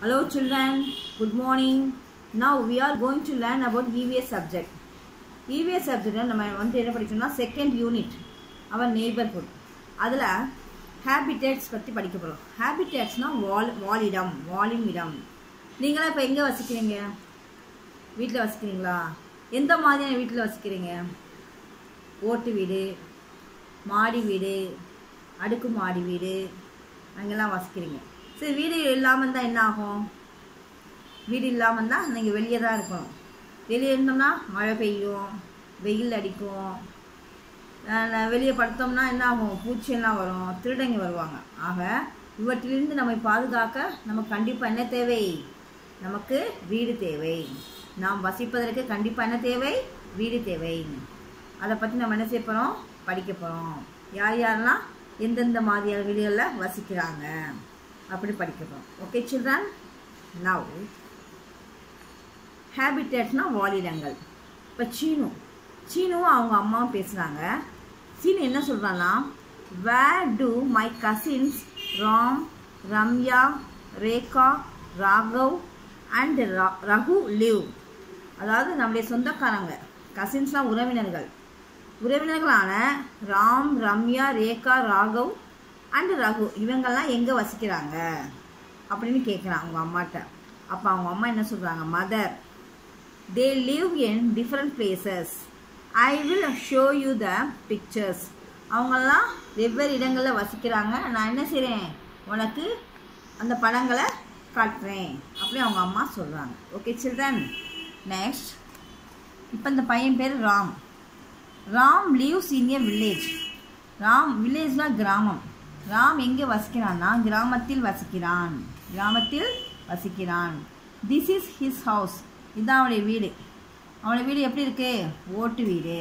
Hello children, good morning. Now we are going to learn about EVS subject. EVS subject நம்ம வந்து என்ன படிக்கணும்னா second unit அவர் neighbourhood அதில் ஹேபிட்டேட்ஸ் பற்றி படிக்க போகிறோம் ஹேபிட்டேட்ஸ்னால் வால் வாலிடம் வாலின் இடம் நீங்களாம் இப்போ எங்கே வசிக்கிறீங்க வீட்டில் வசிக்கிறீங்களா எந்த மாதிரியான வீட்டில் வசிக்கிறீங்க ஓட்டு வீடு மாடி வீடு அடுக்கு மாடி வீடு அங்கெல்லாம் வசிக்கிறீங்க சரி வீடு இல்லாமல் இருந்தால் என்ன ஆகும் வீடு இல்லாமல் இருந்தால் நீங்கள் வெளியே தான் இருக்கணும் வெளியே இருந்தோம்னா மழை பெய்யும் வெயில் அடிக்கும் அஹ் வெளியே படுத்தோம்னா என்ன ஆகும் பூச்சியெல்லாம் வரும் திருடங்க வருவாங்க ஆக இவற்றிலிருந்து நம்மை பாதுகாக்க நமக்கு கண்டிப்பாக என்ன தேவை நமக்கு வீடு தேவை நாம் வசிப்பதற்கு கண்டிப்பாக என்ன தேவை வீடு தேவை அதை பற்றி நம்ம என்ன செய்ய போகிறோம் படிக்க போகிறோம் யார் யாரெல்லாம் எந்தெந்த மாதிரியான வீடுகளில் வசிக்கிறாங்க அப்படி படிக்க போகிறோம் ஓகே சில்ட்ரன் நவ் ஹேபிட்டேட்னா வாலிடங்கள் இப்போ சீனு சீனுவும் அவங்க அம்மாவும் பேசுகிறாங்க சீனு என்ன சொல்கிறான்னா where do my cousins Ram Ramya Rekha Raghav and Raghu live அதாவது நம்முடைய சொந்தக்காரங்க கசின்ஸ்லாம் உறவினர்கள் உறவினர்களான ராம் ரம்யா ரேகா ராகவ் அண்ட் ரகு இவங்கெல்லாம் எங்கே வசிக்கிறாங்க அப்படின்னு கேட்குறான் அவங்க அம்மாட்ட அப்போ அவங்க அம்மா என்ன சொல்கிறாங்க mother they live in different places I will show you the pictures அவங்கெல்லாம் வெவ்வேறு இடங்களில் வசிக்கிறாங்க நான் என்ன செய்கிறேன் உனக்கு அந்த படங்களை காட்டுறேன் அப்படி அவங்க அம்மா சொல்கிறாங்க ஓகே சில்ட்ரன் நெக்ஸ்ட் இப்போ இந்த பையன் பேர் Ram Ram lives in a village Ram வில்லேஜ்னா கிராமம் ராம் எங்கே வசிக்கிறான்னா கிராமத்தில் வசிக்கிறான் கிராமத்தில் வசிக்கிறான் திஸ் இஸ் ஹிஸ் ஹவுஸ் இதுதான் அவனுடைய வீடு அவனுடைய வீடு எப்படி இருக்கு ஓட்டு வீடு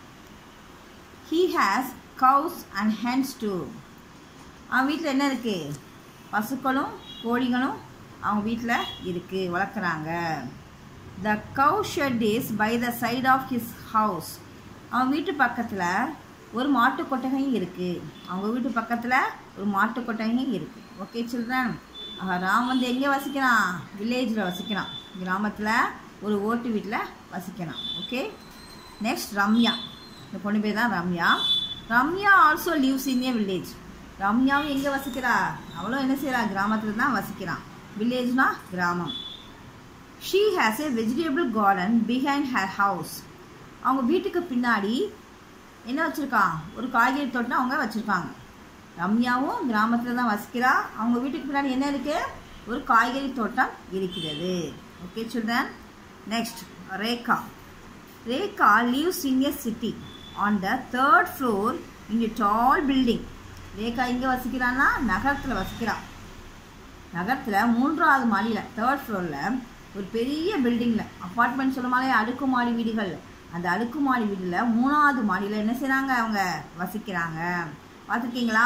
he has cows and hens too அவன் வீட்டில் என்ன இருக்கு பசுக்களும் கோழிகளும் அவங்க வீட்டில் இருக்கு வளர்க்குறாங்க the cow shed is by the side of his house அவன் வீட்டு பக்கத்தில் ஒரு மாட்டு கொட்டகையும் இருக்குது அவங்க வீட்டு பக்கத்தில் ஒரு மாட்டு கொட்டகையும் இருக்குது ஓகே சில்ட்ரன் ராம் வந்து எங்கே வசிக்கிறான் வில்லேஜில் வசிக்கிறான் கிராமத்தில் ஒரு ஓட்டு வீட்டில் வசிக்கிறான் ஓகே நெக்ஸ்ட் ரம்யா இந்த பொண்ணு பேர் தான் Ramya Ramya also lives in a village ரம்யாவும் எங்கே வசிக்கிறா அவளும் என்ன செய்கிறா கிராமத்தில் தான் வசிக்கிறான் வில்லேஜ்னா கிராமம் she has a vegetable garden behind her house அவங்க வீட்டுக்கு பின்னாடி என்ன வச்சுருக்கான் ஒரு காய்கறி தோட்டம் அவங்க வச்சுருக்காங்க ரம்யாவும் கிராமத்தில் தான் வசிக்கிறா அவங்க வீட்டுக்கு பின்னாடி என்ன இருக்குது ஒரு காய்கறி தோட்டம் இருக்கிறது okay children next Rekha Rekha lives in a city on the third floor in a tall building Rekha எங்கே வசிக்கிறான்னா நகரத்தில் வசிக்கிறான் நகரத்தில் மூன்றாவது மாடியில் தேர்ட் ஃப்ளோரில் ஒரு பெரிய பில்டிங்கில் அப்பார்ட்மெண்ட் சொல்லுமாலே அடுக்குமாடி வீடுகள் அந்த அடுக்குமாடி வீட்டில் மூணாவது மாடியில் என்ன செய்கிறாங்க அவங்க வசிக்கிறாங்க பார்த்துருக்கீங்களா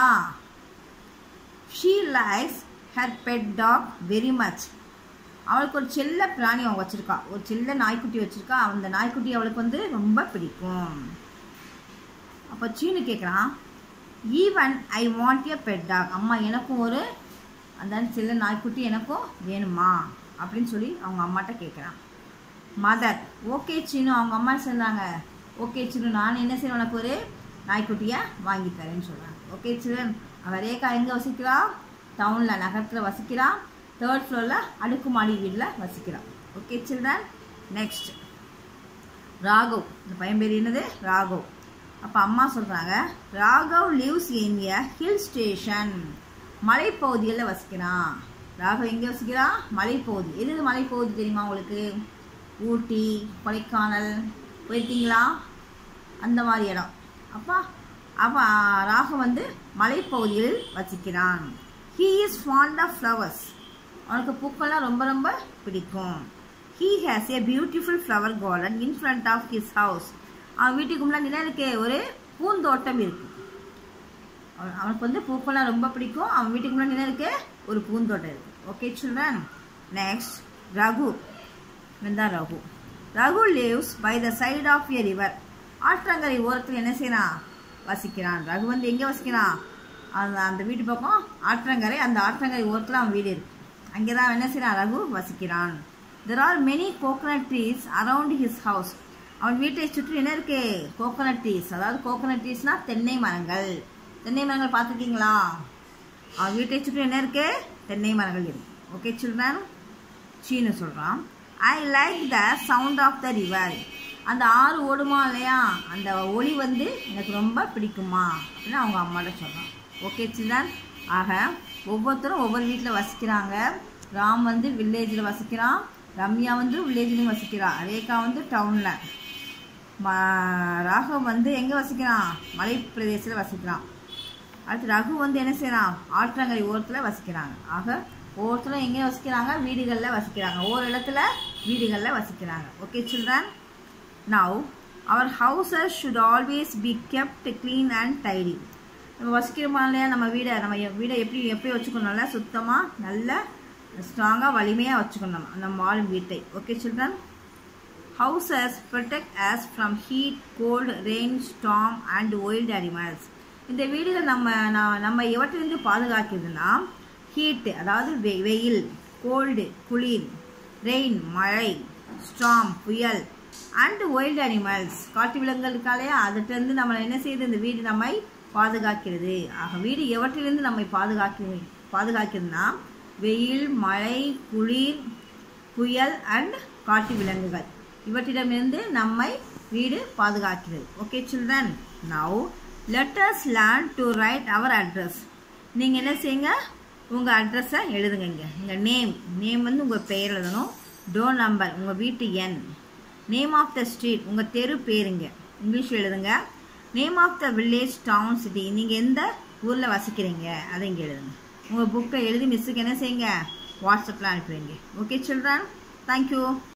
she likes her pet dog very much அவளுக்கு ஒரு செல்ல பிராணி அவங்க வச்சுருக்கா ஒரு செல்ல நாய்க்குட்டி வச்சுருக்கா அந்த நாய்க்குட்டி அவளுக்கு வந்து ரொம்ப பிடிக்கும் அப்போ சீனு கேட்குறான் even I want a pet dog அம்மா எனக்கும் ஒரு அந்த செல்ல நாய்க்குட்டி எனக்கும் வேணுமா அப்படின்னு சொல்லி அவங்க அம்மாட்ட கேட்குறான் மதர் ஓகே சீனு அவங்க அம்மா சொன்னாங்க ஓகே சீனு நான் என்ன செய்வேன் உனக்கு ஒரு நாய்க்குட்டியை வாங்கி தரேன்னு சொல்கிறாங்க ஓகே சில்ட்ரன் அவள் ரேகா எங்கே வசிக்கிறா டவுனில் நகரத்தில் வசிக்கிறா தேர்ட் ஃப்ளோரில் அடுக்குமாடி வீட்டில் வசிக்கிறான் ஓகே சில்ட்ரன் நெக்ஸ்ட் ராகவ் இந்த பையன் பேர் என்னது ராகவ் அப்போ அம்மா சொல்கிறாங்க Raghav lives in a hill station மலைப்பகுதிகளில் வசிக்கிறான் ராகவ் எங்கே வசிக்கிறான் மலைப்பகுதி எது மலைப்பகுதி தெரியுமா உங்களுக்கு ஊட்டி கொடைக்கானல் போயிருக்கீங்களா அந்த மாதிரி இடம் அப்பா அப்போ ராகவ் வந்து மலைப்பகுதியில் வசிக்கிறான் he is fond of flowers அவனுக்கு பூக்கள்லாம் ரொம்ப ரொம்ப பிடிக்கும் he has a beautiful flower garden in front of his house அவன் வீட்டுக்கு முன்னாடி என்ன இருக்கு ஒரு பூந்தோட்டம் இருக்கு அவனுக்கு வந்து பூக்கள்லாம் ரொம்ப பிடிக்கும் அவன் வீட்டுக்கு முன்னாடி என்ன இருக்கு ஒரு பூந்தோட்டம் இருக்கு ஓகே சில்ட்ரன் நெக்ஸ்ட் ரகு தான் Raghu Raghu lives by the side of a river ஆற்றங்கரை ஓரத்தில் என்ன செய்யறான் வசிக்கிறான் ரகு வந்து எங்கே வசிக்கிறான் அந்த அந்த வீட்டு பக்கம் ஆற்றங்கரை அந்த ஆற்றங்கரை ஓரத்தில் அவன் வீடு இருக்கு அங்கே தான் என்ன செய்கிறான் ரகு வசிக்கிறான் there are many coconut trees around his house அவன் வீட்டை சுற்றி என்ன இருக்கு கோகனட் ட்ரீஸ் அதாவது கோகனட் ட்ரீஸ்னா தென்னை மரங்கள் தென்னை மரங்கள் பார்த்துருக்கீங்களா அவன் வீட்டை சுற்றி என்ன இருக்கு தென்னை மரங்கள் இருக்கு ஓகே சில்ட்ரன் சீனு சொல்கிறான் I like the sound of the river அந்த ஆறு ஓடுமா இல்லையா அந்த ஒளி வந்து எனக்கு ரொம்ப பிடிக்குமா அப்படின்னு அவங்க அம்மாட்ட சொல்கிறான் ஓகே சில்ட்ரன் ஆக ஒவ்வொருத்தரும் ஒவ்வொரு வீட்டில் வசிக்கிறாங்க ராம் வந்து வில்லேஜில் வசிக்கிறான் ரம்யா வந்து வில்லேஜ்லேயும் வசிக்கிறான் ரேகா வந்து டவுனில் ம ராகவ் வந்து எங்கே வசிக்கிறான் மலை பிரதேசத்தில் வசிக்கிறான் அடுத்து ரகு வந்து என்ன செய்கிறான் ஆற்றங்கரை ஓரத்தில் வசிக்கிறாங்க ஆக ஒவ்வொருத்தரும் எங்கே வசிக்கிறாங்க வீடுகளில் வசிக்கிறாங்க ஒவ்வொரு இடத்துல வீடுகளில் வசிக்கிறாங்க okay children now our houses should always be kept clean and tidy நம்ம வசிக்கிறோமா இல்லையா நம்ம வீடை நம்ம எ- வீடை எப்படி எப்படி வச்சுக்கணும் நல்லா சுத்தமாக நல்ல ஸ்ட்ராங்காக வலிமையாக வச்சுக்கணும் நம்ம வாழும் வீட்டை okay children houses protect as from heat cold rain storm and wild animals இந்த வீடுகள் நம்ம நா- நம்ம எவற்றிலிருந்து பாதுகாக்குதுன்னா ஹீட் அதாவது வெ- வெயில் கோல்டு குளிர் ரெயின் மழை ஸ்டாம் புயல் அண்ட் ஒயில்ட் அனிமல்ஸ் காட்டு விலங்குகள் இருக்காலையா அதுகிட்டருந்து நம்ம என்ன செய்யுது இந்த வீடு நம்மை பாதுகாக்கிறது ஆக வீடு எவற்றிலிருந்து நம்மை பாதுகாக்கு பாதுகாக்குதுன்னா வெயில் மழை குளிர் புயல் அண்ட் காட்டு விலங்குகள் இவற்றிடமிருந்து நம்மை வீடு பாதுகாக்கிறது okay children now letters learn to write our address நீங்கள் என்ன செய்யுங்க உங்கள் அட்ரஸை எழுதுங்க இங்கே உங்கள் நேம் நேம் வந்து உங்கள் பெயர் எழுதணும் டோர் நம்பர் உங்கள் வீட்டு எண் நேம் ஆஃப் த ஸ்ட்ரீட் உங்கள் தெரு பேருங்க இங்கிலீஷ் எழுதுங்க name of the village town city நீங்கள் எந்த ஊரில் வசிக்கிறீங்க அதை இங்கே எழுதுங்க உங்கள் புக்கை எழுதி மிஸ்ஸுக்கு என்ன செய்யுங்க வாட்ஸ்அப்பில் அனுப்புவீங்க ஓகே சில்ட்ரன் தேங்க்யூ